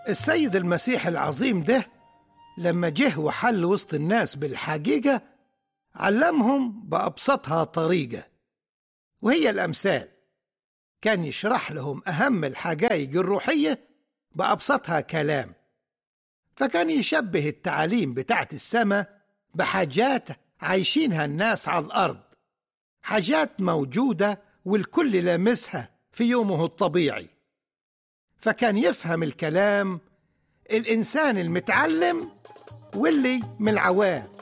السيد المسيح العظيم ده لما جه وحل وسط الناس بالحقيقة علمهم بأبسطها طريقة وهي الأمثال كان يشرح لهم أهم الحقائق الروحية بأبسطها كلام فكان يشبه التعاليم بتاعت السماء بحاجات عايشينها الناس على الأرض حاجات موجودة والكل لامسها في يومه الطبيعي فكان يفهم الكلام الإنسان المتعلم واللي من العوام